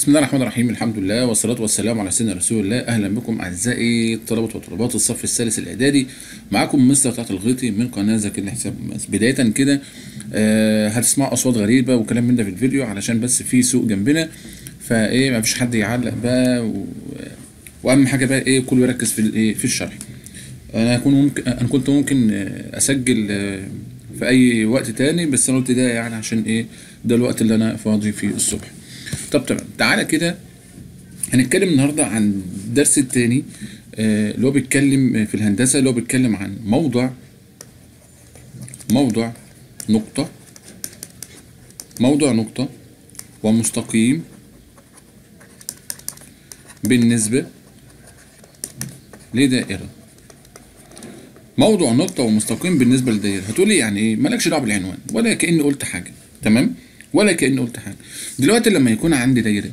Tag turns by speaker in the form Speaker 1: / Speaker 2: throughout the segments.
Speaker 1: بسم الله الرحمن الرحيم الحمد لله والصلاة والسلام على سيدنا رسول الله أهلا بكم أعزائي طلبة وطلبات الصف الثالث الإعدادي معاكم مستر تحت الغيطي من قناة ذاكر الحساب ماس بداية كده آه هتسمعوا أصوات غريبة وكلام من ده في الفيديو علشان بس في سوق جنبنا فإيه مفيش حد يعلق بقى و... وأهم حاجة بقى إيه كله يركز في الإيه في الشرح أنا هكون ممكن أنا كنت ممكن آه، أسجل آه، في أي وقت تاني بس أنا قلت ده يعني عشان إيه ده الوقت اللي أنا فاضي فيه الصبح طب تمام تعالى كده هنتكلم النهارده عن الدرس التاني آه، اللي هو بيتكلم في الهندسه اللي هو بيتكلم عن موضع موضع نقطه موضع نقطه ومستقيم بالنسبه لدائره موضع نقطه ومستقيم بالنسبه لدائره هتقولي يعني ايه مالكش دعوه بالعنوان ولا كاني قلت حاجه تمام ولا كاني قلت حاجه دلوقتي لما يكون عندي دايره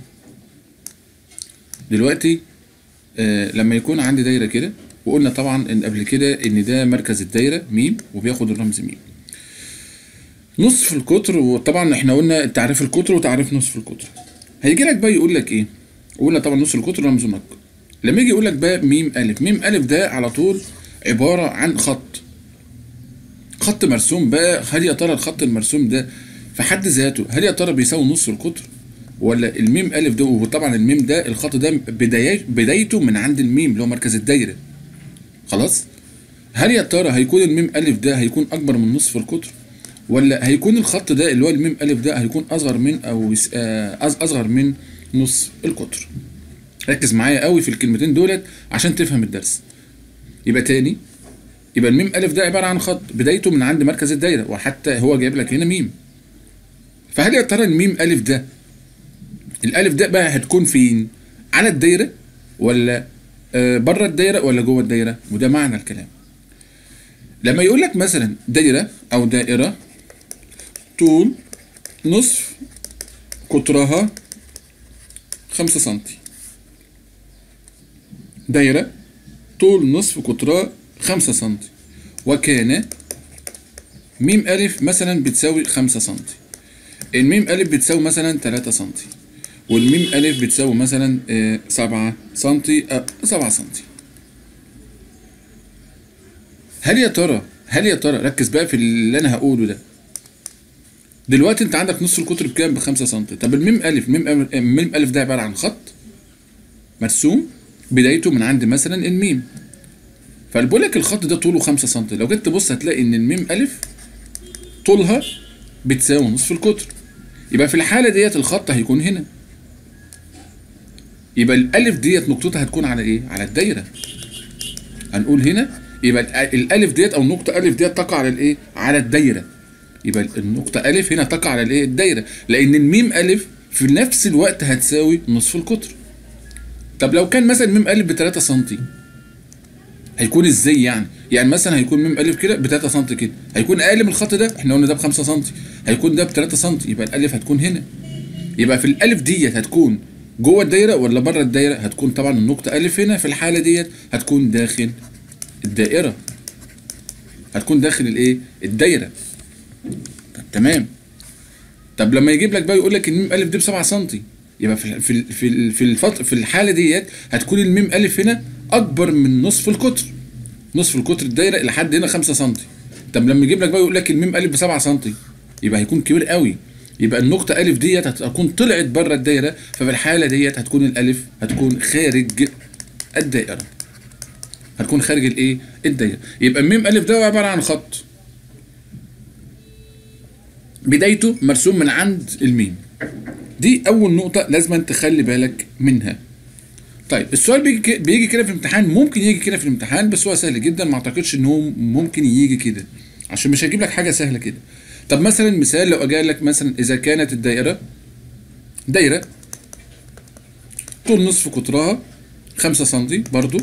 Speaker 1: دلوقتي آه لما يكون عندي دايره كده وقلنا طبعا ان قبل كده ان ده مركز الدايره ميم وبياخد الرمز ميم نصف القطر وطبعا احنا قلنا تعريف القطر وتعريف نصف القطر هيجي لك بقى يقول لك ايه قلنا طبعا نصف القطر رمزه نق لما يجي يقول لك بقى ميم الف ميم الف ده على طول عباره عن خط خط مرسوم بقى هل يا ترى الخط المرسوم ده في حد ذاته هل يا ترى بيساوي نص القطر ولا الميم الف ده وطبعا الميم ده الخط ده بداية بدايته من عند الميم اللي هو مركز الدايره خلاص هل يا ترى هيكون الميم الف ده هيكون اكبر من نصف القطر ولا هيكون الخط ده اللي هو الميم الف ده هيكون اصغر من او يس- آه، أص- اصغر من نصف القطر ركز معايا قوي في الكلمتين دولت عشان تفهم الدرس يبقى تاني يبقى الميم الف ده عباره عن خط بدايته من عند مركز الدايره وحتى هو جايب لك هنا ميم فهل يا ترى الميم الف ده الالف ده بقى هتكون فين على الدايره ولا آه بره الدايره ولا جوه الدايره وده معنى الكلام لما يقول لك مثلا دايره او دائره طول نصف قطرها خمسة سنتي دايرة طول نصف قطرها خمسة سنتي وكان ميم ألف مثلا بتساوي خمسة سنتي الميم ألف بتساوي مثلا تلاتة سنتي والميم ألف بتساوي مثلا آه، سبعة سنتي آه، سبعة سنتي هل يا ترى هل يا ترى ركز بقى في اللي أنا هقوله ده دلوقتي أنت عندك نص القطر بكام بخمسة سنتي طب الميم ألف ميم ألف, ميم ألف ده عبارة عن خط مرسوم بدايته من عند مثلا الميم فبقول لك الخط ده طوله 5 سم لو جيت تبص هتلاقي ان الميم الف طولها بتساوي نصف القطر يبقى في الحاله ديت الخط هيكون هنا يبقى الالف ديت نقطتها هتكون على ايه على الدايره هنقول هنا يبقى الأ- الالف ديت او النقطه الف ديت تقع على الايه على الدايره يبقى النقطه الف هنا تقع على الايه الدايره لان الميم الف في نفس الوقت هتساوي نصف القطر طب لو كان مثلا ميم الف ب 3 سم هيكون ازاي يعني؟ يعني مثلا هيكون ميم الف كده ب 3 سم كده، هيكون اقل من الخط ده، احنا قلنا ده ب 5 سم، هيكون ده ب 3 سم، يبقى الالف هتكون هنا. يبقى في الالف ديت هتكون جوه الدايره ولا بره الدايره؟ هتكون طبعا النقطه الف هنا في الحاله ديت هتكون داخل الدائره. هتكون داخل الايه؟ الدايره. طب تمام. طب لما يجيب لك بقى يقول لك الميم الف دي ب 7 سم يبقى في في في في الفط في الحاله ديت هتكون الميم الف هنا اكبر من نصف القطر نصف القطر الدايره لحد هنا 5 سم طب لما يجيب لك بقى يقول لك الميم الف ب 7 سم يبقى هيكون كبير قوي يبقى النقطة ألف ديت هتكون طلعت بره الدايرة ففي الحالة ديت هتكون الألف هتكون خارج الدائرة هتكون خارج الإيه؟ الدايرة يبقى الميم ألف ده عبارة عن خط بدايته مرسوم من عند الميم دي اول نقطه لازم تخلي بالك منها طيب السؤال بيجي ك- بيجي كده في الامتحان ممكن يجي كده في الامتحان بس هو سهل جدا ما اعتقدش ان هو ممكن يجي كده عشان مش هجيب لك حاجه سهله كده طب مثلا مثال لو اجي لك مثلا اذا كانت الدائره دايره طول نصف قطرها 5 سم برضو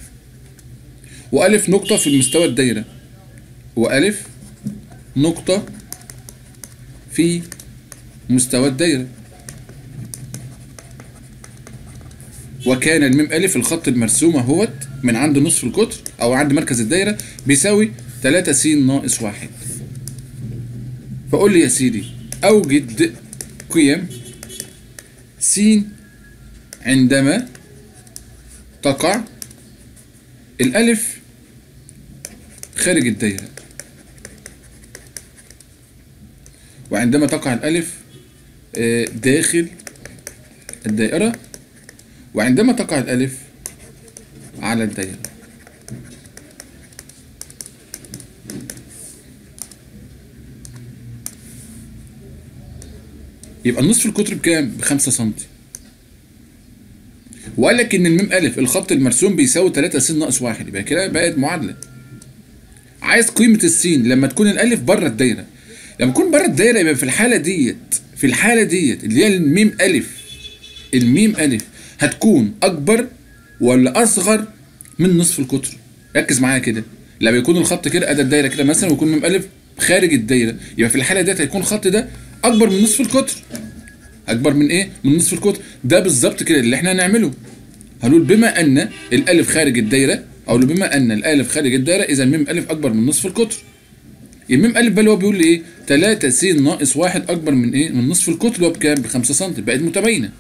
Speaker 1: والف نقطه في مستوى الدايره والف نقطه في مستوى الدايره وكان الميم ألف الخط المرسوم اهوت من عند نصف القطر أو عند مركز الدايرة بيساوي 3 س ناقص واحد فقول لي يا سيدي أوجد قيم س عندما تقع الألف خارج الدايرة وعندما تقع الألف آه، داخل الدائرة وعندما تقع الألف على الدائرة يبقى النصف القطر بكام؟ بخمسة سنتي وقال لك ان الميم الف الخط المرسوم بيساوي 3 س ناقص واحد يبقى كده بقت معادله عايز قيمه السين لما تكون الالف بره الدايره لما تكون بره الدايره يبقى في الحاله ديت في الحاله ديت اللي هي الميم الف الميم الف هتكون اكبر ولا اصغر من نصف القطر ركز معايا كده لما يكون الخط كده ادى الدايره كده مثلا ويكون ميم الف خارج الدايره يبقى في الحاله ديت هيكون الخط ده اكبر من نصف القطر اكبر من ايه من نصف القطر ده بالظبط كده اللي احنا هنعمله هنقول بما ان الالف خارج الدايره او بما ان الالف خارج الدايره اذا الميم الف اكبر من نصف القطر الميم الف بقى اللي هو بيقول لي ايه 3 س ناقص 1 اكبر من ايه من نصف القطر اللي هو بكام ب 5 سم بقت متباينه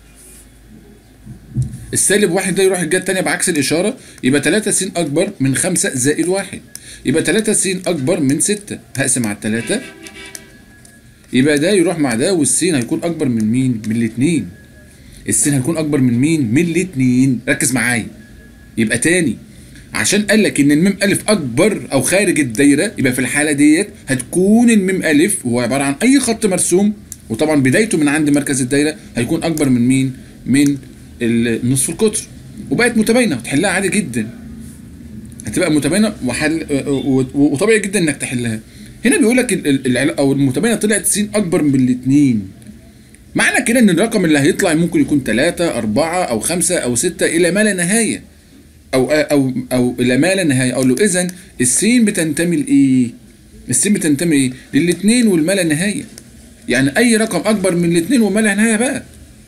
Speaker 1: السالب واحد ده يروح الجهه الثانيه بعكس الاشاره يبقى 3 س اكبر من 5 زائد 1 يبقى 3 س اكبر من 6 هقسم على 3 يبقى ده يروح مع ده والسين هيكون اكبر من مين من الاثنين السين هيكون اكبر من مين من الاثنين ركز معايا يبقى تاني عشان قال لك ان الميم الف اكبر او خارج الدايره يبقى في الحاله ديت هتكون الميم الف هو عباره عن اي خط مرسوم وطبعا بدايته من عند مركز الدايره هيكون اكبر من مين من النصف القطر وبقت متباينه وتحلها عادي جدا هتبقى متباينه وحل وطبيعي جدا انك تحلها هنا بيقول لك او المتباينه طلعت س اكبر من الاثنين معنى كده ان الرقم اللي هيطلع ممكن يكون 3 4 او 5 او 6 الى ما لا نهايه او او او الى ما لا نهايه او لو اذا السين بتنتمي لايه السين بتنتمي ايه للاثنين والما لا نهايه يعني اي رقم اكبر من الاثنين وما لا نهايه بقى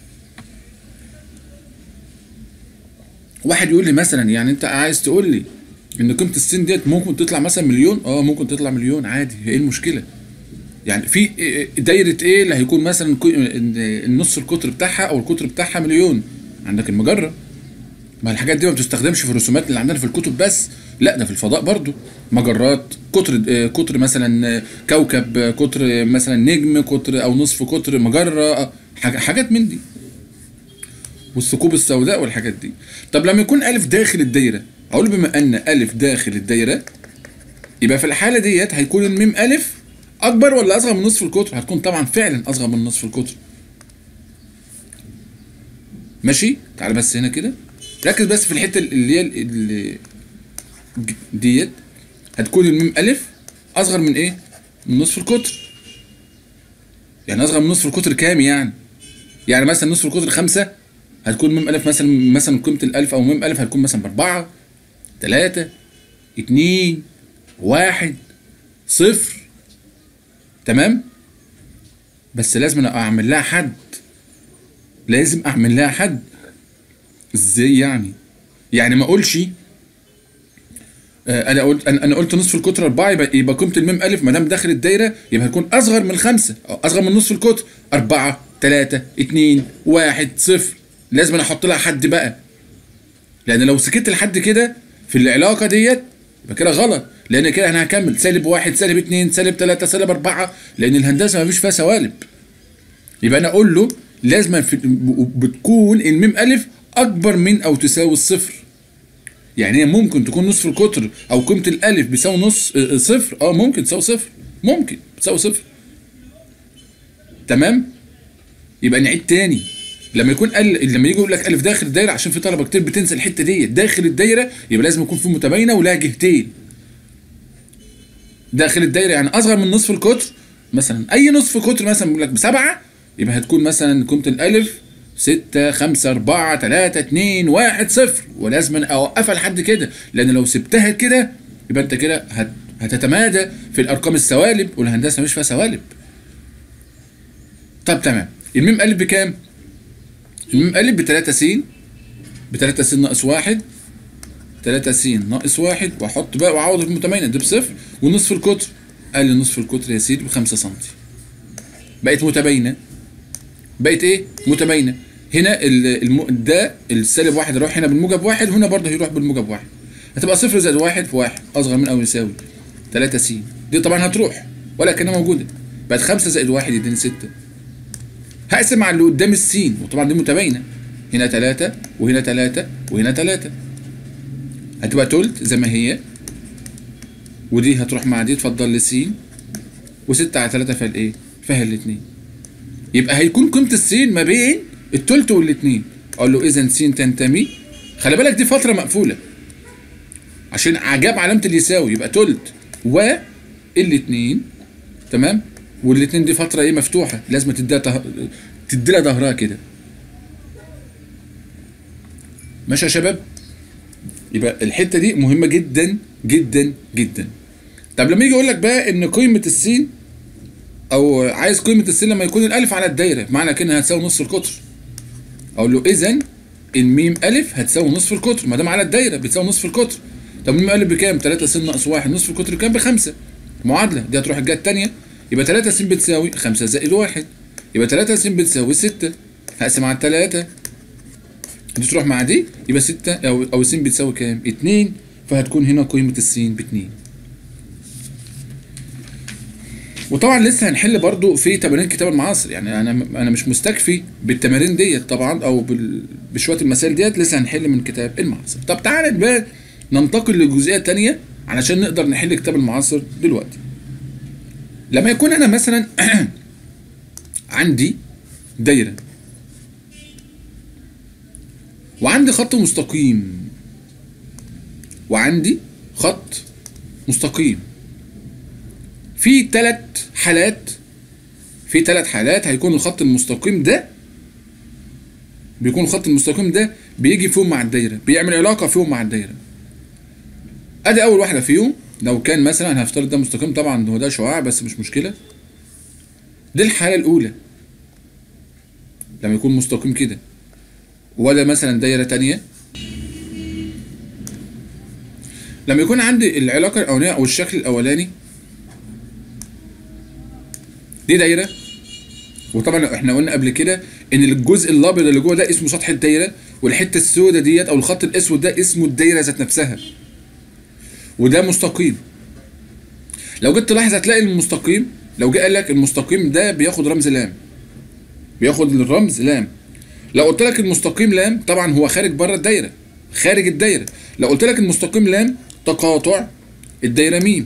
Speaker 1: واحد يقول لي مثلا يعني انت عايز تقول لي ان قيمه السين ديت ممكن تطلع مثلا مليون اه ممكن تطلع مليون عادي ايه المشكله يعني في دايره ايه اللي هيكون مثلا النص القطر بتاعها او القطر بتاعها مليون عندك المجره ما الحاجات دي ما بتستخدمش في الرسومات اللي عندنا في الكتب بس لا ده في الفضاء برضو مجرات قطر قطر مثلا كوكب قطر مثلا نجم قطر او نصف قطر مجره حاجات من دي والثقوب السوداء والحاجات دي طب لما يكون الف داخل الدايره اقول بما ان الف داخل الدايره يبقى في الحاله ديت هيكون الميم الف اكبر ولا اصغر من نصف القطر هتكون طبعا فعلا اصغر من نصف القطر ماشي تعال بس هنا كده ركز بس في الحته اللي هي اللي ديت هتكون الميم الف اصغر من ايه من نصف القطر يعني اصغر من نصف القطر كام يعني يعني مثلا نصف القطر خمسة هتكون ميم الف مثلا مثلا قيمه الالف او ميم الف هتكون مثلا باربعه تلاتة اتنين واحد صفر تمام بس لازم اعمل لها حد لازم اعمل لها حد ازاي يعني يعني ما اقولش آه انا قلت انا قلت نصف القطر اربعه يبقى يبقى قيمه الميم الف ما دام داخل الدايره يبقى هتكون اصغر من خمسه او اصغر من نصف القطر اربعه تلاته اتنين واحد صفر لازم انا احط لها حد بقى لان لو سكت لحد كده في العلاقه ديت يبقى كده غلط لان كده انا هكمل سالب واحد سالب اتنين سالب تلاته سالب اربعه لان الهندسه ما فيش فيها سوالب يبقى انا اقول له لازم في بتكون الميم الف اكبر من او تساوي الصفر يعني هي ممكن تكون نصف القطر او قيمه الالف بيساوي نص صفر اه ممكن تساوي صفر ممكن تساوي صفر تمام يبقى نعيد تاني لما يكون ال... لما يجي يقول لك الف داخل الدايره عشان في طلبه كتير بتنسى الحته دي داخل الدايره يبقى لازم يكون في متباينه ولها جهتين داخل الدايره يعني اصغر من نصف القطر مثلا اي نصف قطر مثلا بيقول لك بسبعه يبقى هتكون مثلا قيمه الالف ستة خمسة أربعة تلاتة اتنين واحد صفر ولازم أوقفها لحد كده لأن لو سبتها كده يبقى أنت كده هت... هتتمادى في الأرقام السوالب والهندسة مش فيها سوالب. طب تمام الميم ألف بكام؟ الميم ألف بتلاتة س بتلاتة س ناقص واحد تلاتة س ناقص واحد وأحط بقى وأعوض المتمينة دي بصفر ونصف القطر قال لي نصف القطر يا سيدي بخمسة سنتي. بقت متباينة بقت ايه؟ متباينة هنا ال- الم... ده السالب واحد يروح هنا بالموجب واحد وهنا برضه هيروح بالموجب واحد هتبقى صفر زائد واحد في واحد اصغر من او يساوي 3 س دي طبعا هتروح ولا كانها موجوده بقت 5 زائد واحد يديني 6 هقسم على اللي قدام السين وطبعا دي متباينه هنا 3 وهنا 3 وهنا 3 هتبقى تلت زي ما هي ودي هتروح مع دي تفضل لي س و6 على 3 فيها الايه؟ فيها الاثنين يبقى هيكون قيمه السين ما بين التلت والاثنين اقول له اذا س تنتمي خلي بالك دي فتره مقفوله عشان جاب علامه اليساوي يبقى تلت والاثنين تمام والاثنين دي فتره ايه مفتوحه لازم تديها ته... تدي لها ظهرها كده ماشي يا شباب يبقى الحته دي مهمه جدا جدا جدا طب لما يجي يقول لك بقى ان قيمه السين او عايز قيمه السين لما يكون الالف على الدايره معنى كده هتساوي نصف القطر اقول له اذا الميم الف هتساوي نصف القطر ما دام على الدايره بتساوي نصف القطر طب الميم الف بكام 3 س ناقص 1 نصف القطر بكام بخمسة معادله دي هتروح الجهه الثانيه يبقى 3 س بتساوي 5 زائد 1 يبقى 3 س بتساوي 6 هقسم على 3 دي تروح مع دي يبقى 6 او او س بتساوي كام 2 فهتكون هنا قيمه السين ب 2 وطبعا لسه هنحل برضو في تمارين كتاب المعاصر يعني انا انا مش مستكفي بالتمارين ديت طبعا او بال... بشويه المسائل ديت لسه هنحل من كتاب المعاصر طب تعالى بقى ننتقل لجزئيه تانية علشان نقدر نحل كتاب المعاصر دلوقتي لما يكون انا مثلا عندي دايره وعندي خط مستقيم وعندي خط مستقيم في ثلاث حالات في ثلاث حالات هيكون الخط المستقيم ده بيكون الخط المستقيم ده بيجي فيهم مع الدايره بيعمل علاقه فيهم مع الدايره ادي اول واحده فيهم لو كان مثلا هنفترض ده مستقيم طبعا هو ده شعاع بس مش مشكله دي الحاله الاولى لما يكون مستقيم كده ولا مثلا دايره تانية لما يكون عندي العلاقه الاولانيه او الشكل الاولاني دي دايره وطبعا احنا قلنا قبل كده ان الجزء الابيض اللي جوه ده اسمه سطح الدايره والحته السوداء ديت او الخط الاسود ده اسمه الدايره ذات نفسها وده مستقيم لو جيت تلاحظ هتلاقي المستقيم لو جه قال لك المستقيم ده بياخد رمز لام بياخد الرمز لام لو قلت لك المستقيم لام طبعا هو خارج بره الدايره خارج الدايره لو قلت لك المستقيم لام تقاطع الدايره ميم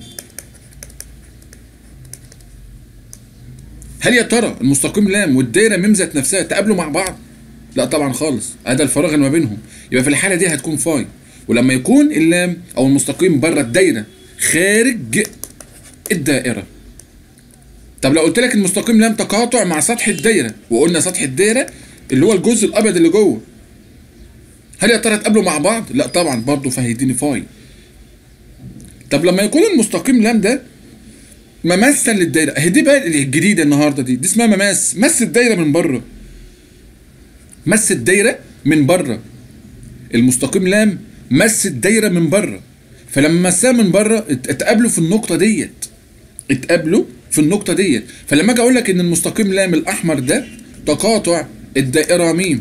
Speaker 1: هل يا ترى المستقيم لام والدايره ميم ذات نفسها تقابلوا مع بعض لا طبعا خالص هذا الفراغ اللي ما بينهم يبقى في الحاله دي هتكون فاي ولما يكون اللام او المستقيم بره الدايره خارج الدائره طب لو قلت لك المستقيم لام تقاطع مع سطح الدايره وقلنا سطح الدايره اللي هو الجزء الابيض اللي جوه هل يا ترى اتقابلوا مع بعض لا طبعا برضه فهيديني فاي طب لما يكون المستقيم لام ده مماثلا للدايره اهي دي بقى الجديده النهارده دي دي اسمها مماس مس الدايره من بره مس الدايره من بره المستقيم لام مس الدايره من بره فلما مسها من بره ات- اتقابلوا في النقطه ديت اتقابلوا في النقطه ديت فلما اجي اقول لك ان المستقيم لام الاحمر ده تقاطع الدائره ميم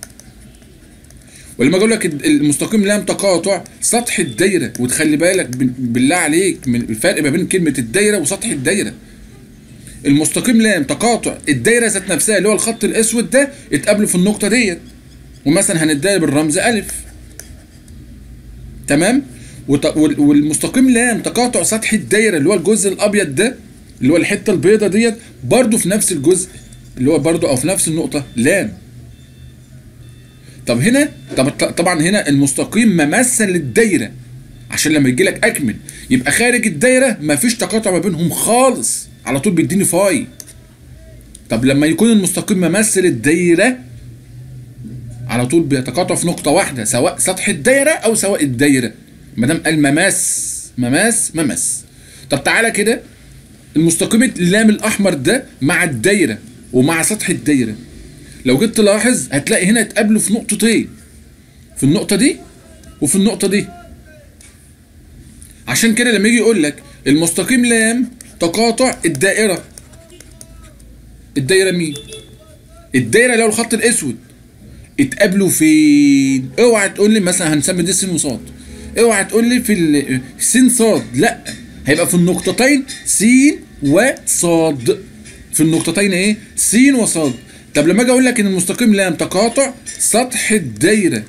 Speaker 1: ولما اقول لك المستقيم لام تقاطع سطح الدايره وتخلي بالك بال- بالله عليك من الفرق ما بين كلمه الدايره وسطح الدايره المستقيم لام تقاطع الدايره ذات نفسها اللي هو الخط الاسود ده اتقابلوا في النقطه ديت ومثلا هنديها بالرمز الف تمام وت- وال- والمستقيم لام تقاطع سطح الدايره اللي هو الجزء الابيض ده اللي هو الحته البيضه ديت برضه في نفس الجزء اللي هو برضه او في نفس النقطه لام طب هنا طب طبعا هنا المستقيم ممثل للدايره عشان لما يجي لك اكمل يبقى خارج الدايره مفيش تقاطع ما بينهم خالص على طول بيديني فاي طب لما يكون المستقيم ممثل الدايره على طول بيتقاطع في نقطه واحده سواء سطح الدايره او سواء الدايره ما دام قال مماس مماس مماس طب تعالى كده المستقيم اللام الاحمر ده مع الدايره ومع سطح الدايره لو جيت تلاحظ هتلاقي هنا اتقابلوا في نقطتين في النقطه دي وفي النقطه دي عشان كده لما يجي يقول لك المستقيم لام تقاطع الدائره الدايره مين الدايره اللي هو الخط الاسود اتقابلوا فين اوعى تقول لي مثلا هنسمي دي س وصاد اوعى تقول لي في ال- س صاد لا هيبقى في النقطتين س وصاد في النقطتين ايه س وصاد طب لما اجي اقول لك ان المستقيم لام تقاطع سطح الدايره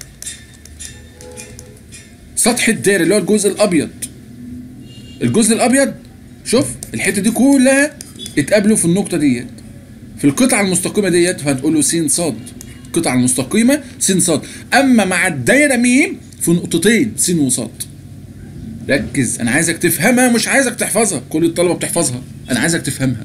Speaker 1: سطح الدايره اللي هو الجزء الابيض الجزء الابيض شوف الحته دي كلها اتقابلوا في النقطه ديت في القطعه المستقيمه ديت فهتقول له س صاد القطعه المستقيمه س صاد اما مع الدايره ميم في نقطتين س وصاد ركز انا عايزك تفهمها مش عايزك تحفظها كل الطلبه بتحفظها انا عايزك تفهمها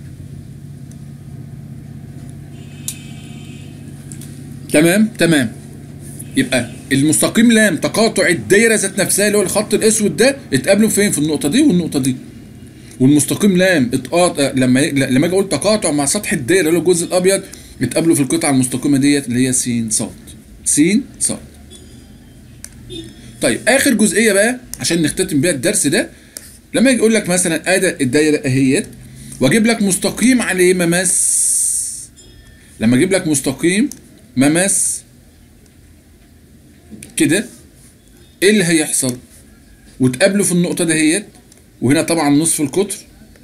Speaker 1: تمام تمام يبقى المستقيم لام تقاطع الدايره ذات نفسها اللي هو الخط الاسود ده اتقابلوا فين في النقطه دي والنقطه دي والمستقيم لام اتقاطع لما لما اجي اقول تقاطع مع سطح الدايره اللي هو الجزء الابيض اتقابلوا في القطعه المستقيمه ديت اللي هي س ص س ص طيب اخر جزئيه بقى عشان نختتم بيها الدرس ده لما يجي يقول لك مثلا ادي الدايره اهيت واجيب لك مستقيم عليه مماس لما اجيب لك مستقيم مماس كده ايه اللي هيحصل وتقابلوا في النقطه دهيت وهنا طبعا نصف القطر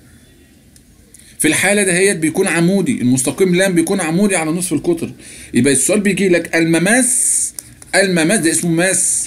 Speaker 1: في الحالة دهيت بيكون عمودي المستقيم لام بيكون عمودي على نصف القطر يبقى السؤال بيجي لك المماس المماس ده اسمه ماس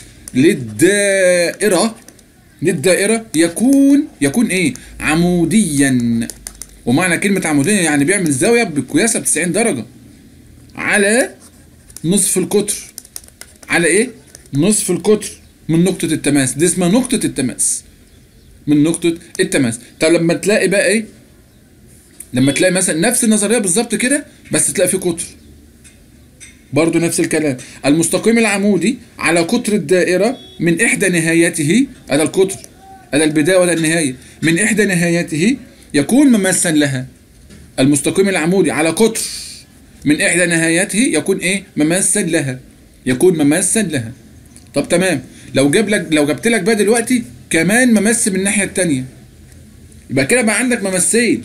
Speaker 1: للدائرة للدائرة يكون يكون ايه عموديا ومعنى كلمة عموديا يعني بيعمل زاوية بقياسها ب 90 درجة على نصف القطر على ايه نصف القطر من نقطة التماس دي اسمها نقطة التماس من نقطة التماس طب لما تلاقي بقى ايه لما تلاقي مثلا نفس النظرية بالظبط كده بس تلاقي في قطر برضو نفس الكلام المستقيم العمودي على قطر الدائرة من إحدى نهايته هذا القطر هذا البداية ولا النهاية من إحدى نهايته يكون مماسا لها المستقيم العمودي على قطر من إحدى نهايته يكون إيه مماسا لها يكون مماسا لها طب تمام لو جاب لك لو جبت لك بقى دلوقتي كمان ممس من الناحيه التانية يبقى كده بقى عندك ممسين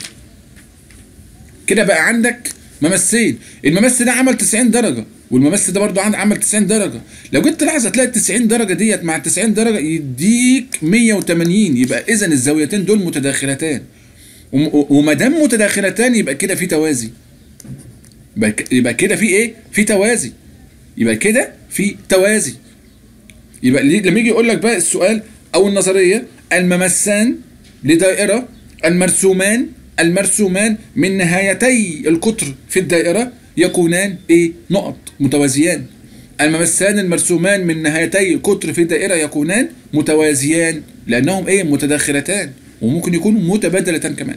Speaker 1: كده بقى عندك ممسين الممس ده عمل 90 درجه والممس ده برضو عند- عمل 90 درجه لو جيت تلاحظ هتلاقي ال 90 درجه ديت مع ال 90 درجه يديك 180 يبقى اذا الزاويتين دول متداخلتان وم- وما دام متداخلتان يبقى كده في توازي يبقى ك- يبقى كده في ايه في توازي يبقى كده في توازي يبقى ليه- لما يجي يقول لك بقى السؤال او النظريه الممسان لدائره المرسومان المرسومان من نهايتي القطر في الدائره يكونان ايه نقط متوازيان الممسان المرسومان من نهايتي القطر في الدائره يكونان متوازيان لانهم ايه متداخلتان وممكن يكونوا متبادلتان كمان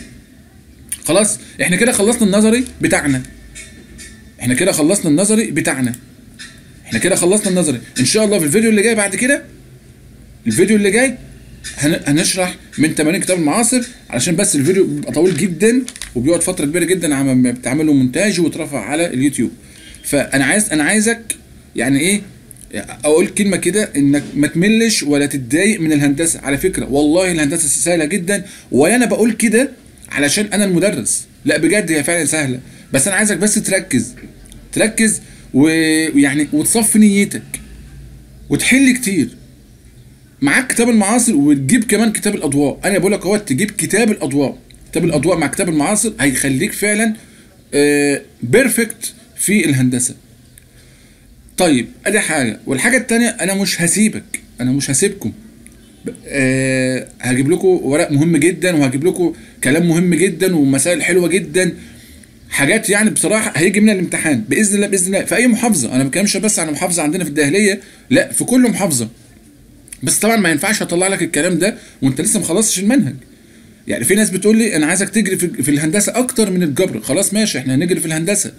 Speaker 1: خلاص احنا كده خلصنا النظري بتاعنا احنا كده خلصنا النظري بتاعنا احنا كده خلصنا النظري ان شاء الله في الفيديو اللي جاي بعد كده الفيديو اللي جاي هن... هنشرح من تمارين كتاب المعاصر علشان بس الفيديو بيبقى طويل جدا وبيقعد فتره كبيره جدا عم بتعمل له مونتاج ويترفع على اليوتيوب فانا عايز انا عايزك يعني ايه اقول كلمه كده انك ما تملش ولا تتضايق من الهندسه على فكره والله الهندسه سهله جدا ولا انا بقول كده علشان انا المدرس لا بجد هي فعلا سهله بس انا عايزك بس تركز تركز و- ويعني وتصفي نيتك وتحل كتير معاك كتاب المعاصر وتجيب كمان كتاب الاضواء انا بقول لك اهو تجيب كتاب الاضواء كتاب الاضواء مع كتاب المعاصر هيخليك فعلا بيرفكت في الهندسه طيب ادي حاجه والحاجه التانية انا مش هسيبك انا مش هسيبكم أه هجيب لكم ورق مهم جدا وهجيب لكم كلام مهم جدا ومسائل حلوه جدا حاجات يعني بصراحه هيجي منها الامتحان باذن الله باذن الله في اي محافظه انا ما بتكلمش بس عن محافظه عندنا في الداهليه لا في كل محافظه بس طبعا ما ينفعش اطلع لك الكلام ده وانت لسه ما خلصتش المنهج يعني في ناس بتقول لي انا عايزك تجري في, في الهندسه اكتر من الجبر خلاص ماشي احنا هنجري في الهندسه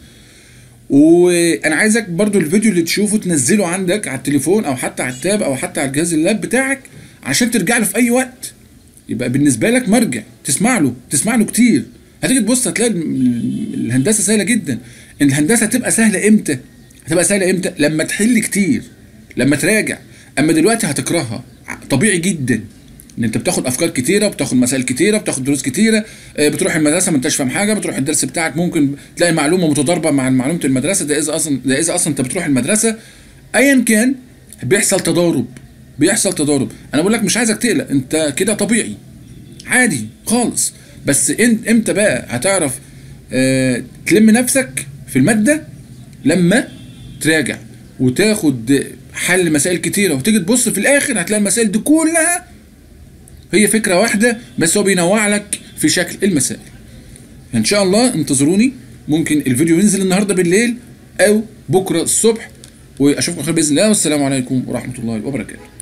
Speaker 1: وانا عايزك برضو الفيديو اللي تشوفه تنزله عندك على التليفون او حتى على التاب او حتى على الجهاز اللاب بتاعك عشان ترجع له في اي وقت يبقى بالنسبه لك مرجع تسمع له تسمع له كتير هتيجي تبص هتلاقي ال- الهندسه سهله جدا الهندسه هتبقى سهله امتى هتبقى سهله امتى لما تحل كتير لما تراجع اما دلوقتي هتكرهها طبيعي جدا ان انت بتاخد افكار كتيره بتاخد مسائل كتيره بتاخد دروس كتيره آه، بتروح المدرسه ما انتش فاهم حاجه بتروح الدرس بتاعك ممكن تلاقي معلومه متضاربه مع معلومه المدرسه ده اذا اصلا ده اذا اصلا انت بتروح المدرسه ايا كان بيحصل تضارب بيحصل تضارب انا بقول لك مش عايزك تقلق انت كده طبيعي عادي خالص بس انت امتى بقى هتعرف آه تلم نفسك في الماده لما تراجع وتاخد حل مسائل كتيره وتيجي تبص في الاخر هتلاقي المسائل دي كلها هي فكره واحده بس هو بينوع لك في شكل المسائل ان شاء الله انتظروني ممكن الفيديو ينزل النهارده بالليل او بكره الصبح واشوفكم خير باذن الله والسلام عليكم ورحمه الله وبركاته